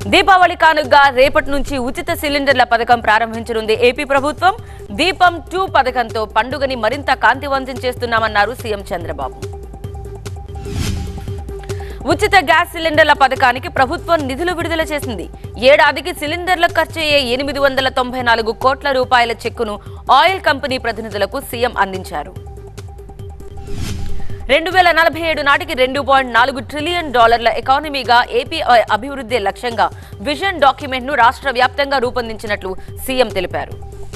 దీపావళి కానుగ్గా రేపటి నుంచి ఉచిత సిలిండర్ల పథకం ప్రారంభించనుంది ఏపీ ప్రభుత్వం దీపం టూ పథకంతో పండుగని మరింత కాంతివంతం చేస్తున్నామన్నారు సీఎం చంద్రబాబు ఉచిత గ్యాస్ సిలిండర్ల పథకానికి ప్రభుత్వం నిధులు విడుదల చేసింది ఏడాదికి సిలిండర్లకు ఖర్చయ్యే ఎనిమిది వందల తొంభై నాలుగు కోట్ల రూపాయల చెక్కును ఆయిల్ కంపెనీ ప్రతినిధులకు సీఎం అందించారు రెండు వేల నలభై ఏడు నాటికి రెండు పాయింట్ నాలుగు ట్రిలియన్ డాలర్ల ఎకానమీగా ఏపీ అభివృద్ధి లక్ష్యంగా విజన్ డాక్యుమెంట్ ను రాష్ట్ర వ్యాప్తంగా రూపొందించినట్లు సీఎం తెలిపారు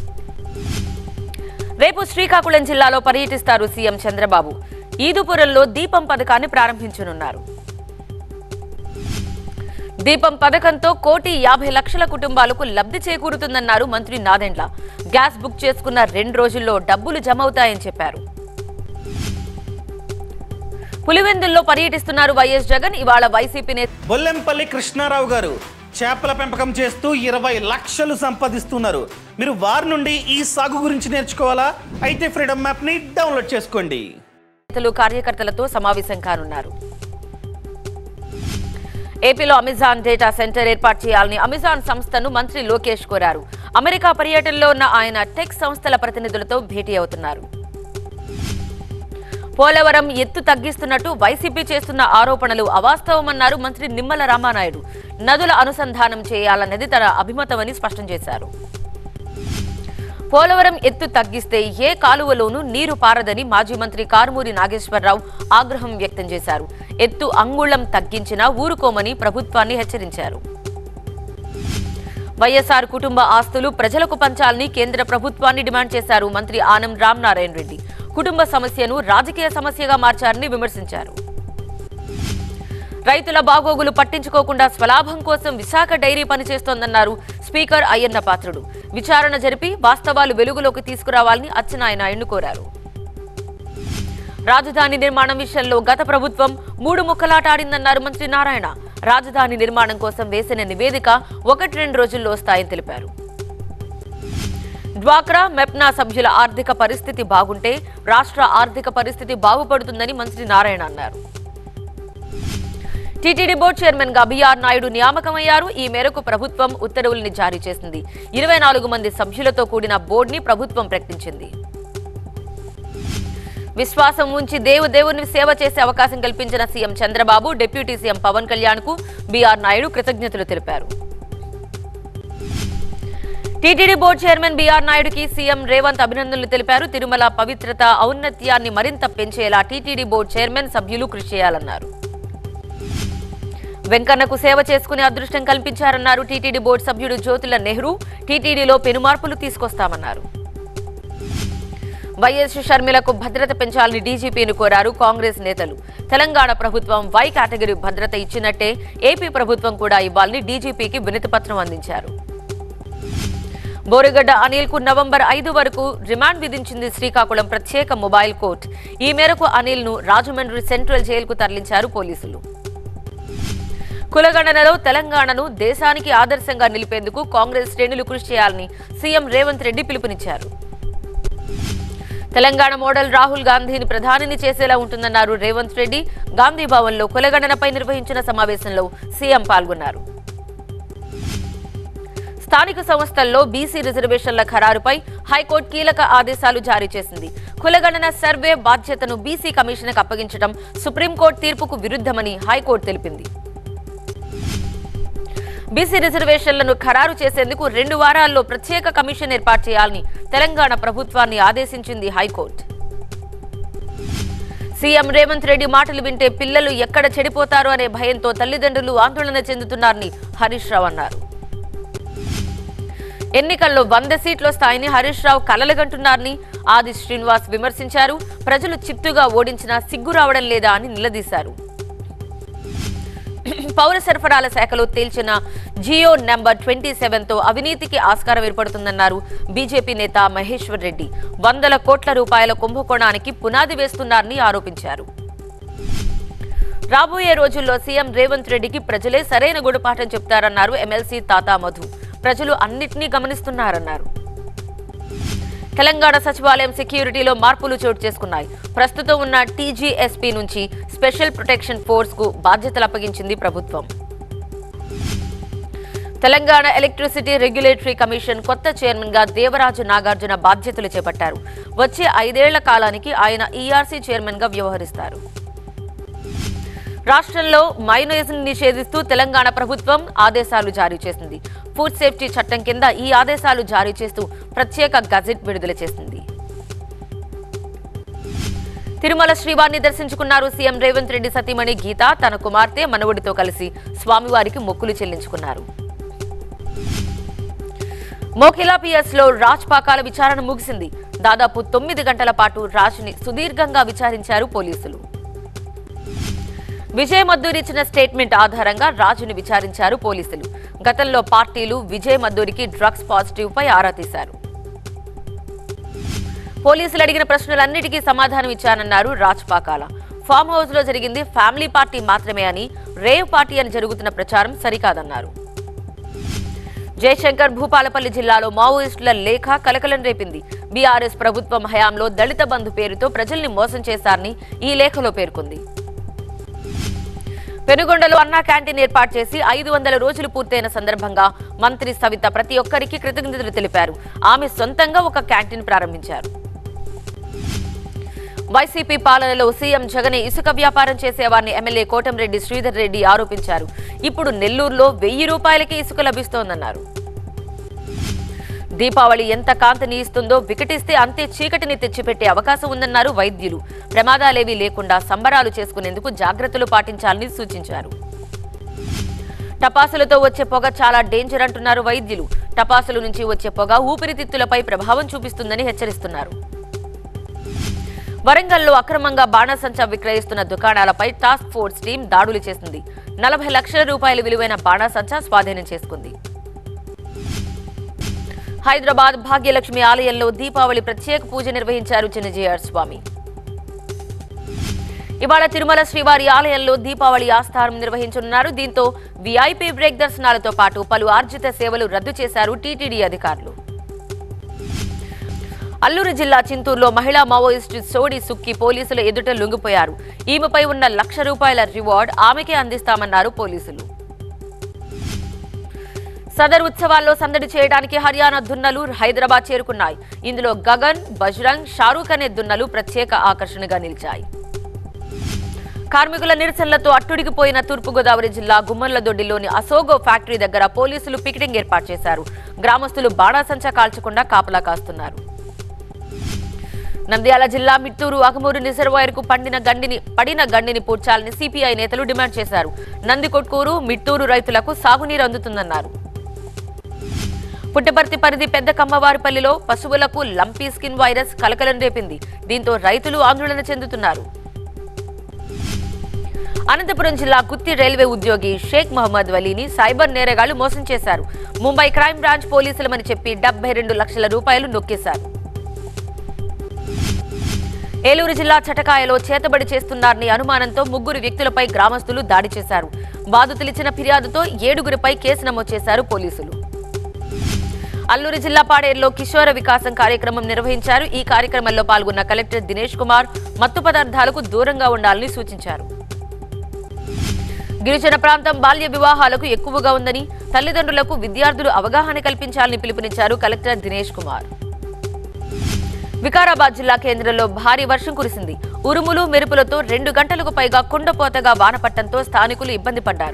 రేపు శ్రీకాకుళం జిల్లాలో పర్యటిస్తారు సీఎం చంద్రబాబు ఈదుపురంలో దీపం పథకాన్ని ప్రారంభించనున్నారు దీపం పథకంతో కోటి యాభై లక్షల కుటుంబాలకు లబ్ధి చేకూరుతుందన్నారు మంత్రి నాదెండ్ల గ్యాస్ బుక్ చేసుకున్న రెండు రోజుల్లో డబ్బులు జమ అవుతాయని చెప్పారు పులివెందుల్లో పర్యటిస్తున్నారు వైఎస్ జగన్ ఇవాళ వైసీపీ నేత బొల్లెంపల్లి కృష్ణారావు గారు చేపల పెంపకం చేస్తూ ఇరవై లక్షలు సంపాదిస్తున్నారు మీరు వారి నుండి ఈ సాగు గురించి నేర్చుకోవాలా అయితే ఫ్రీడమ్ మ్యాప్ని డౌన్లోడ్ చేసుకోండి నేతలు కార్యకర్తలతో సమావేశం కానున్నారు ఏపీలో అమెజాన్ డేటా సెంటర్ ఏర్పాటు చేయాలని అమెజాన్ సంస్థను మంత్రి లోకేష్ కోరారు అమెరికా పర్యటనలో ఉన్న ఆయన టెక్ సంస్థల ప్రతినిధులతో భేటీ అవుతున్నారు పోలవరం ఎత్తు తగ్గిస్తున్నట్టు వైసీపీ చేస్తున్న ఆరోపణలు అవాస్తవమన్నారు మంత్రి నిమ్మల రామానాయుడు నదుల అనుసంధానం చేయాలన్నది తన అభిమతమని స్పష్టం చేశారు పోలవరం ఎత్తు తగ్గిస్తే ఏ కాలువలోనూ నీరు పారదని మాజీ మంత్రి కారుమూరి నాగేశ్వరరావు ఆగ్రహం వ్యక్తం చేశారు ఎత్తు అంగుళం తగ్గించినా ఊరుకోమని ప్రభుత్వాన్ని హెచ్చరించారు వైఎస్ఆర్ కుటుంబ ఆస్తులు ప్రజలకు పంచాలని కేంద్ర ప్రభుత్వాన్ని డిమాండ్ చేశారు మంత్రి ఆనం రామనారాయణ రెడ్డి కుటుంబ సమస్యను రాజకీయ సమస్యగా మార్చారని విమర్శించారు రైతుల బాగోగులు పట్టించుకోకుండా స్వలాభం కోసం విశాఖ డైరీ పనిచేస్తోందన్నారు స్పీకర్ అయ్యన్న పాత్రుడు విచారణ జరిపి వాస్తవాలు వెలుగులోకి తీసుకురావాలని అచ్చెన్నాయనాయుడు కోరారు రాజధాని నిర్మాణం విషయంలో గత ప్రభుత్వం మూడు ముక్కలాట ఆడిందన్నారు మంత్రి నారాయణ రాజధాని నిర్మాణం కోసం వేసిన నివేదిక ఒకటి రెండు రోజుల్లో వస్తాయని తెలిపారు డ్వాక్రా మెప్నా సభ్యుల ఆర్థిక పరిస్థితి బాగుంటే రాష్ట్ర ఆర్థిక పరిస్థితి బాగుపడుతుందని మంత్రి నారాయణ అన్నారు టీటీడీ బోర్డు చైర్మన్ గా బీఆర్ నాయుడు నియామకమయ్యారు ఈ మేరకు ప్రభుత్వం ఉత్తర్వుల్ని జారీ చేసింది ఇరవై నాలుగు మంది సభ్యులతో కూడిన బోర్డుని ప్రభుత్వం ప్రకటించింది విశ్వాసం ఉంచి దేవు దేవుని సేవ చేసే అవకాశం కల్పించిన CM Chandrababu deputy CM Pawan Kalyan కు బీఆర్ నాయుడు కృతజ్ఞతలు తెలిపారు టీటీడీ బోర్డు చైర్మన్ బీఆర్ నాయుడుకి సీఎం రేవంత్ అభినందనలు తెలిపారు తిరుమల పవిత్రత ఔన్నత్యాన్ని మరింత పెంచేలా టీటీడీ బోర్డు చైర్మన్ సభ్యులు కృషి చేయాలన్నారు వెంకన్నకు సేవ చేసుకునే అదృష్టం కల్పించారన్నారు టీటీడీ బోర్డు సభ్యుడు జ్యోతుల నెహ్రూ టీటీడీలో పెనుమార్పులు తీసుకొస్తామన్నారు వైఎస్ షర్మిలకు భద్రత పెంచాలని డీజీపీని కోరారు కాంగ్రెస్ నేతలు తెలంగాణ ప్రభుత్వం వై కేటగిరీ భద్రత ఇచ్చినట్టే ఏపీ ప్రభుత్వం కూడా ఇవ్వాలని డీజీపీకి వినతిపత్రం అందించారు బోరుగడ్డ అనిల్ కు నవంబర్ ఐదు వరకు రిమాండ్ విధించింది శ్రీకాకుళం ప్రత్యేక మొబైల్ కోర్టు ఈ మేరకు అనిల్ ను రాజమండ్రి సెంట్రల్ జైలుకు తరలించారు పోలీసులు కులగణనలో తెలంగాణను దేశానికి ఆదర్శంగా నిలిపేందుకు కాంగ్రెస్ శ్రేణులు కృషి చేయాలని సీఎం రేవంత్ రెడ్డి పిలుపునిచ్చారు తెలంగాణ మోడల్ రాహుల్ గాంధీని ప్రధానిని చేసేలా ఉంటుందన్నారు రేవంత్ రెడ్డి గాంధీ భవన్లో కులగణనపై నిర్వహించిన సమావేశంలో సీఎం పాల్గొన్నారు స్థానిక సంస్థల్లో బీసీ రిజర్వేషన్ల ఖరారుపై హైకోర్టు కీలక ఆదేశాలు జారీ చేసింది కులగణన సర్వే బాధ్యతను బీసీ కమిషన్కు అప్పగించడం సుప్రీంకోర్టు తీర్పుకు విరుద్ధమని హైకోర్టు తెలిపింది బీసీ రిజర్వేషన్లను ఖరారు చేసేందుకు రెండు వారాల్లో ప్రత్యేక కమిషన్ ఏర్పాటు చేయాలని తెలంగాణ ప్రభుత్వాన్ని ఆదేశించింది హైకోర్టు సీఎం రేవంత్ రెడ్డి మాటలు వింటే పిల్లలు ఎక్కడ చెడిపోతారో అనే భయంతో తల్లిదండ్రులు ఆందోళన చెందుతున్నారని హరీష్ రావు అన్నారు ఎన్నికల్లో వంద సీట్ల స్థాయిని హరీష్ రావు కలలుగంటున్నారని ఆది శ్రీనివాస్ విమర్శించారు ప్రజలు చిత్తుగా ఓడించినా సిగ్గు రావడం లేదా అని నిలదీశారు పౌర సరఫరాల శాఖలో తేల్చిన జియో నెంబర్ ట్వంటీ సెవెన్ తో అవినీతికి ఆస్కారం ఏర్పడుతుందన్నారు బీజేపీ నేత మహేశ్వర్ రెడ్డి వందల కోట్ల రూపాయల కుంభకోణానికి పునాది వేస్తున్నారని ఆరోపించారు రాబోయే రోజుల్లో సీఎం రేవంత్ రెడ్డికి ప్రజలే సరైన గుణపాఠం చెప్తారన్నారు ఎమ్మెల్సీ తాతా మధు ప్రజలు అన్నిటినీ గమనిస్తున్నారన్నారు తెలంగాణ సచివాలయం సెక్యూరిటీలో మార్పులు చోటు చేసుకున్నాయి ప్రస్తుతం ఉన్న టీజీఎస్పీ నుంచి స్పెషల్ ప్రొటెక్షన్ ఫోర్స్ కు బాధ్యతలు అప్పగించింది ప్రభుత్వం తెలంగాణ ఎలక్ట్రిసిటీ రెగ్యులేటరీ కమిషన్ కొత్త చైర్మన్ గా దేవరాజు నాగార్జున బాధ్యతలు చేపట్టారు వచ్చే ఐదేళ్ల కాలానికి ఆయన ఈఆర్సీ చైర్మన్ గా వ్యవహరిస్తారు రాష్ట్రంలో మైనోయిజ్ నిషేధిస్తూ తెలంగాణ ప్రభుత్వం ఆదేశాలు జారీ చేసింది ఫుడ్ సేఫ్టీ చట్టం కింద ఈ ఆదేశాలు జారీ చేస్తూ ప్రత్యేక గజెట్ విడుదల చేసింది తిరుమల శ్రీవారిని దర్శించుకున్నారు సీఎం రేవంత్ రెడ్డి సతీమణి గీత తన కుమార్తె మనవడితో కలిసి స్వామివారికి మొక్కులు చెల్లించుకున్నారు మోకిలా పిఎస్ లో రాజ్ పాకాల విచారణ ముగిసింది దాదాపు తొమ్మిది గంటల పాటు రాజ్ని సుదీర్ఘంగా విచారించారు పోలీసులు విజయ్ మద్దూరి ఇచ్చిన స్టేట్మెంట్ ఆధారంగా రాజుని విచారించారు పోలీసులు గతంలో పార్టీలు విజయ్ మద్దూరికి డ్రగ్స్ పాజిటివ్ పై ఆరా తీశారు పోలీసులు అడిగిన ప్రశ్నలన్నిటికీ సమాధానం ఇచ్చానన్నారు రాజ్ పాకాల ఫామ్ హౌస్ లో జరిగింది ఫ్యామిలీ పార్టీ మాత్రమే అని రేవ్ పార్టీ అని జరుగుతున్న ప్రచారం సరికాదన్నారు జయశంకర్ భూపాలపల్లి జిల్లాలో మావోయిస్టుల లేఖ కలకలం రేపింది బీఆర్ఎస్ ప్రభుత్వం హయాంలో దళిత బంధు పేరుతో ప్రజల్ని మోసం చేశారని ఈ లేఖలో పేర్కొంది పెనుగొండలో అన్నా క్యాంటీన్ ఏర్పాటు చేసి ఐదు వందల రోజులు పూర్తయిన సందర్భంగా మంత్రి సవిత ప్రతి ఒక్కరికి కృతజ్ఞతలు తెలిపారు ఆమె సొంతంగా ఒక క్యాంటీన్ ప్రారంభించారు వైసీపీ పాలనలో సీఎం జగనే ఇసుక వ్యాపారం చేసేవారిని ఎమ్మెల్యే కోటంరెడ్డి శ్రీధర్ రెడ్డి ఆరోపించారు ఇప్పుడు నెల్లూరులో వెయ్యి రూపాయలకి ఇసుక లభిస్తోందన్నారు దీపావళి ఎంత కాంతిని ఇస్తుందో వికటిస్తే అంతే చీకటిని తెచ్చిపెట్టే అవకాశం ఉందన్నారు వైద్యులు ప్రమాదాలేవీ లేకుండా సంబరాలు చేసుకునేందుకు జాగ్రత్తలు పాటించాలని సూచించారు టపాసులతో వచ్చే పొగ చాలా డేంజర్ అంటున్నారు వైద్యులు టపాసుల నుంచి వచ్చే పొగ ఊపిరితిత్తులపై ప్రభావం చూపిస్తుందని హెచ్చరిస్తున్నారు వరంగల్లో అక్రమంగా బాణాసంచా విక్రయిస్తున్న దుకాణాలపై టాస్క్ ఫోర్స్ టీం దాడులు చేసింది నలభై లక్షల రూపాయల విలువైన బాణాసంచా స్వాధీనం చేసుకుంది హైదరాబాద్ భాగ్యలక్ష్మి ఆలయంలో దీపావళి ప్రత్యేక పూజ నిర్వహించారు చిన్నజీఆర్ స్వామి ఇవాళ తిరుమల శ్రీవారి ఆలయంలో దీపావళి ఆస్థానం నిర్వహించనున్నారు దీంతో వీఐపీ బ్రేక్ దర్శనాలతో పాటు పలు ఆర్జిత సేవలు రద్దు చేశారు టీటీడీ అధికారులు అల్లూరు జిల్లా చింతూరులో మహిళా మావోయిస్టు సోడి సుక్కి పోలీసుల ఎదుట లొంగిపోయారు ఈమెపై ఉన్న లక్ష రూపాయల రివార్డ్ ఆమెకే అందిస్తామన్నారు పోలీసులు సదర్ ఉత్సవాల్లో సందడి చేయడానికి హర్యానా దున్నలు హైదరాబాద్ చేరుకున్నాయి ఇందులో గగన్ బజరంగ్ షారూక్ అనే దున్నలు ప్రత్యేక ఆకర్షణగా నిలిచాయి కార్మికుల నిరసనలతో అట్టుడికిపోయిన తూర్పుగోదావరి జిల్లా గుమ్మర్లదొడ్డిలోని అసోగో ఫ్యాక్టరీ దగ్గర పోలీసులు పికెటింగ్ ఏర్పాటు చేశారు గ్రామస్తులు బాణాసంచా కాల్చకుండా కాపలా కాస్తున్నారు నంద్యాల జిల్లా మిట్టూరు అగమూరు రిజర్వాయర్ కు పండిన గండిని పడిన గండిని పూడ్చాలని సిపిఐ నేతలు డిమాండ్ చేశారు నందికొట్కూరు మిట్టూరు రైతులకు సాగునీరు అందుతుందన్నారు పుట్టపర్తి పరిధి పెద్ద కమ్మవారిపల్లిలో పశువులకు లంపీ స్కిన్ వైరస్ కలకలం రేపింది దీంతో రైతులు ఆందోళన చెందుతున్నారు అనంతపురం జిల్లా గుత్తి రైల్వే ఉద్యోగి షేక్ మహమ్మద్ వలీని సైబర్ నేరగాళ్లు మోసం చేశారు ముంబై క్రైమ్ బ్రాంచ్ పోలీసులమని చెప్పి డెబ్బై రెండు లక్షల రూపాయలు నొక్కేశారు ఏలూరు జిల్లా చటకాయలో చేతబడి చేస్తున్నారని అనుమానంతో ముగ్గురు వ్యక్తులపై గ్రామస్తులు దాడి చేశారు బాధితులిచ్చిన ఫిర్యాదుతో ఏడుగురిపై కేసు నమోదు చేశారు పోలీసులు అల్లూరు జిల్లా పాడేరులో కిషోర వికాసం కార్యక్రమం నిర్వహించారు ఈ కార్యక్రమంలో పాల్గొన్న కలెక్టర్ దినేష్ కుమార్ మత్తు పదార్థాలకు దూరంగా ఉండాలని సూచించారు గిరిజన ప్రాంతం బాల్య వివాహాలకు ఎక్కువగా ఉందని తల్లిదండ్రులకు విద్యార్థులు అవగాహన కల్పించాలని పిలుపునిచ్చారు కలెక్టర్ దినేష్ కుమార్ వికారాబాద్ జిల్లా కేంద్రంలో భారీ వర్షం కురిసింది ఉరుములు మెరుపులతో రెండు గంటలకు పైగా కుండపోతగా వాన పట్టడంతో స్థానికులు ఇబ్బంది పడ్డారు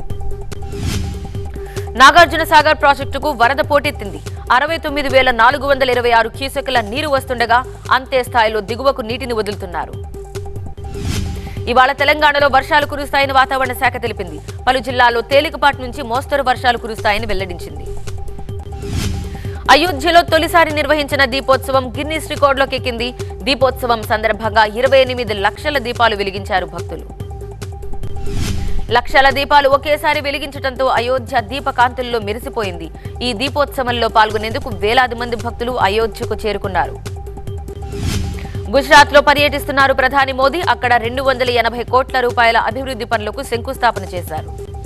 నాగార్జున సాగర్ ప్రాజెక్టుకు వరద పోటెత్తింది అరవై తొమ్మిది వేల నాలుగు వందల ఇరవై ఆరు క్యూసెక్ల నీరు వస్తుండగా అంతే స్థాయిలో దిగువకు నీటిని వదులుతున్నారు ఇవాళ తెలంగాణలో వర్షాలు కురుస్తాయని వాతావరణ శాఖ తెలిపింది పలు జిల్లాల్లో తేలికపాటి నుంచి మోస్తరు వర్షాలు కురుస్తాయని వెల్లడించింది అయోధ్యలో తొలిసారి నిర్వహించిన దీపోత్సవం గిన్నీస్ రికార్డులోకి ఎక్కింది దీపోత్సవం సందర్భంగా ఇరవై ఎనిమిది లక్షల దీపాలు వెలిగించారు భక్తులు లక్షల దీపాలు ఒకేసారి వెలిగించడంతో అయోధ్య దీపకాంతుల్లో మెరిసిపోయింది ఈ దీపోత్సవంలో పాల్గొనేందుకు వేలాది మంది భక్తులు అయోధ్యకు చేరుకున్నారు గుజరాత్ లో పర్యటిస్తున్నారు ప్రధాని మోదీ అక్కడ రెండు వందల ఎనభై కోట్ల రూపాయల అభివృద్ధి పనులకు శంకుస్థాపన చేశారు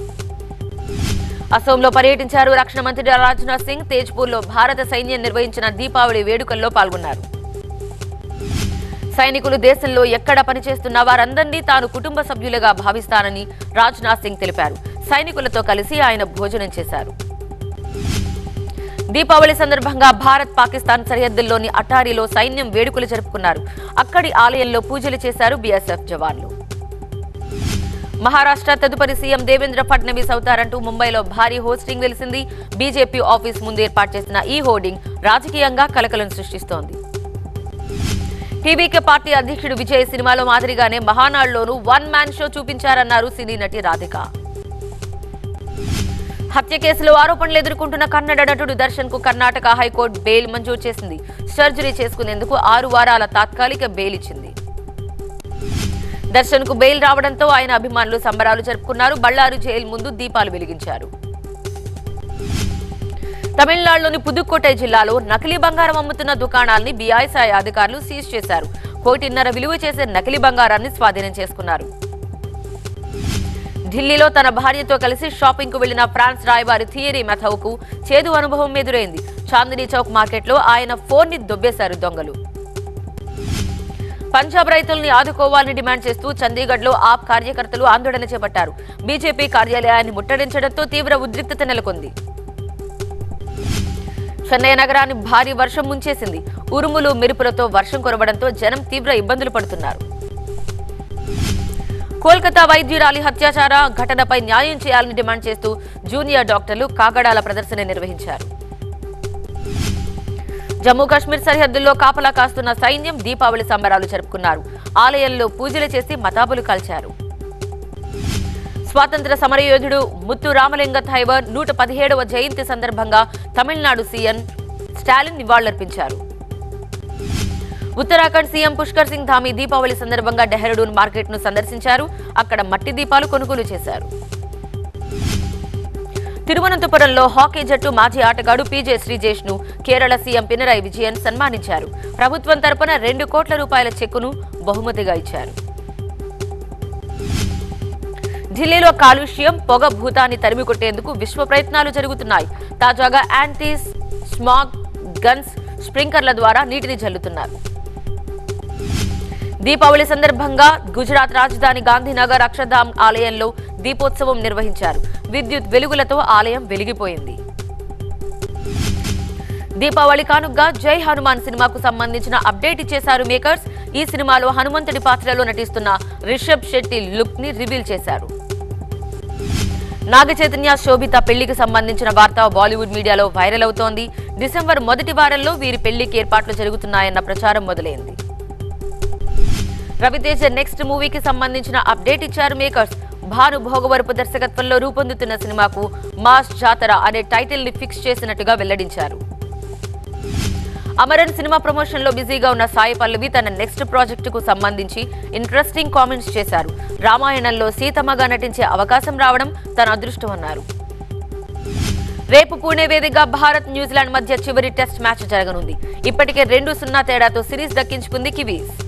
అసోంలో పర్యటించారు రక్షణ మంత్రి రాజ్నాథ్ సింగ్ తేజ్పూర్ లో భారత సైన్యం నిర్వహించిన దీపావళి వేడుకల్లో పాల్గొన్నారు సైనికులు దేశంలో ఎక్కడ పనిచేస్తున్న వారందరినీ తాను కుటుంబ సభ్యులుగా భావిస్తానని రాజ్నాథ్ సింగ్ తెలిపారు సైనికులతో కలిసి ఆయన భోజనం చేశారు దీపావళి సందర్భంగా భారత్ పాకిస్తాన్ సరిహద్దుల్లోని అటారీలో సైన్యం వేడుకలు జరుపుకున్నారు అక్కడి ఆలయంలో పూజలు చేశారు బీఎస్ఎఫ్ జవాన్లు మహారాష్ట్ర తదుపరి సీఎం దేవేంద్ర ఫడ్నవీస్ అవుతారంటూ ముంబైలో భారీ హోస్టింగ్ వెలిసింది బీజేపీ ఆఫీస్ ముందు ఏర్పాటు చేసిన ఈ హోర్డింగ్ రాజకీయంగా కలకలం సృష్టిస్తోంది టీవీకే పార్టీ అధ్యక్షుడు విజయ్ సినిమాలో మాదిరిగానే మహానాడులోనూ వన్ మ్యాన్ షో చూపించారన్నారు సినీ నటి రాధిక హత్య కేసులో ఆరోపణలు ఎదుర్కొంటున్న కన్నడ నటుడు దర్శన్ కు కర్ణాటక హైకోర్టు బెయిల్ మంజూరు చేసింది సర్జరీ చేసుకునేందుకు ఆరు వారాల తాత్కాలిక బెయిల్ ఇచ్చింది దర్శన్ కు బెయిల్ రావడంతో ఆయన అభిమానులు సంబరాలు జరుపుకున్నారు బళ్ళారు జైలు ముందు దీపాలు వెలిగించారు తమిళనాడులోని పుదుక్కోటై జిల్లాలో నకిలీ బంగారం అమ్ముతున్న దుకాణాల్ని బీఐసాయి అధికారులు సీజ్ చేశారు కోటిన్నర విలువ చేసే నకిలీ బంగారాన్ని స్వాధీనం చేసుకున్నారు ఢిల్లీలో తన భార్యతో కలిసి షాపింగ్ కు వెళ్లిన ఫ్రాన్స్ రాయబారి థియరీ మెథౌకు చేదు అనుభవం ఎదురైంది చాందినీ చౌక్ మార్కెట్లో ఆయన ఫోన్ ని దొబ్బేశారు దొంగలు పంజాబ్ రైతుల్ని ఆదుకోవాలని డిమాండ్ చేస్తూ చండీగఢ్ లో ఆప్ కార్యకర్తలు ఆందోళన చేపట్టారు బీజేపీ కార్యాలయాన్ని ముట్టడించడంతో తీవ్ర ఉద్రిక్తత నెలకొంది చెన్నై నగరాన్ని భారీ వర్షం ముంచేసింది ఉరుములు మెరుపులతో వర్షం కురవడంతో జనం తీవ్ర ఇబ్బందులు పడుతున్నారు కోల్కతా వైద్యురాలి హత్యాచార ఘటనపై న్యాయం చేయాలని డిమాండ్ చేస్తూ జూనియర్ డాక్టర్లు కాగడాల ప్రదర్శన నిర్వహించారు జమ్మూ కాశ్మీర్ సరిహద్దుల్లో కాపలా కాస్తున్న సైన్యం దీపావళి సంబరాలు జరుపుకున్నారు ఆలయంలో పూజలు చేసి మతాబులు కాల్చారు స్వాతంత్ర సమరయోధుడు ముత్తు రామలింగ థైవర్ నూట పదిహేడవ జయంతి సందర్భంగా తమిళనాడు సీఎం స్టాలిన్ నివాళులర్పించారు ఉత్తరాఖండ్ సీఎం పుష్కర్ సింగ్ ధామి దీపావళి సందర్భంగా డెహ్రాడూన్ మార్కెట్ ను సందర్శించారు అక్కడ మట్టి దీపాలు కొనుగోలు చేశారు తిరువనంతపురంలో హాకీ జట్టు మాజీ ఆటగాడు పీజే శ్రీజేష్ ను కేరళ సీఎం పినరాయి విజయన్ సన్మానించారు ప్రభుత్వం తరపున రెండు కోట్ల రూపాయల చెక్కును బహుమతిగా ఇచ్చారు ఢిల్లీలో కాలుష్యం పొగ భూతాన్ని తరిమి కొట్టేందుకు విశ్వ ప్రయత్నాలు జరుగుతున్నాయి తాజాగా యాంటీ స్మాగ్ గన్స్ స్ప్రింకర్ల ద్వారా నీటిని జల్లుతున్నారు దీపావళి సందర్భంగా గుజరాత్ రాజధాని గాంధీనగర్ అక్షర్ధామ్ ఆలయంలో దీపోత్సవం నిర్వహించారు విద్యుత్ వెలుగులతో ఆలయం వెలిగిపోయింది దీపావళి కానుగ్గా జై హనుమాన్ సినిమాకు సంబంధించిన అప్డేట్ ఇచ్చేశారు మేకర్స్ ఈ సినిమాలో హనుమంతుడి పాత్రలో నటిస్తున్న రిషబ్ శెట్టి లుక్ ని రివీల్ చేశారు నాగ చైతన్య శోభిత పెళ్లికి సంబంధించిన వార్త బాలీవుడ్ మీడియాలో వైరల్ అవుతోంది డిసెంబర్ మొదటి వారంలో వీరి పెళ్లికి ఏర్పాట్లు జరుగుతున్నాయన్న ప్రచారం మొదలైంది రవితేజ నెక్స్ట్ మూవీకి సంబంధించిన అప్డేట్ ఇచ్చారు మేకర్స్ భాను భోగవరపు దర్శకత్వంలో రూపొందుతున్న సినిమాకు మాస్ జాతర అనే టైటిల్ ని ఫిక్స్ చేసినట్టుగా వెల్లడించారు అమరన్ సినిమా ప్రమోషన్ లో బిజీగా ఉన్న సాయి పల్లవి తన నెక్స్ట్ ప్రాజెక్టు కు సంబంధించి ఇంట్రెస్టింగ్ కామెంట్స్ చేశారు రామాయణంలో సీతమ్మగా నటించే అవకాశం రావడం తన అదృష్టం అన్నారు రేపు పూణే వేదికగా భారత్ న్యూజిలాండ్ మధ్య చివరి టెస్ట్ మ్యాచ్ జరగనుంది ఇప్పటికే రెండు సున్నా తేడాతో సిరీస్ దక్కించుకుంది కివీస్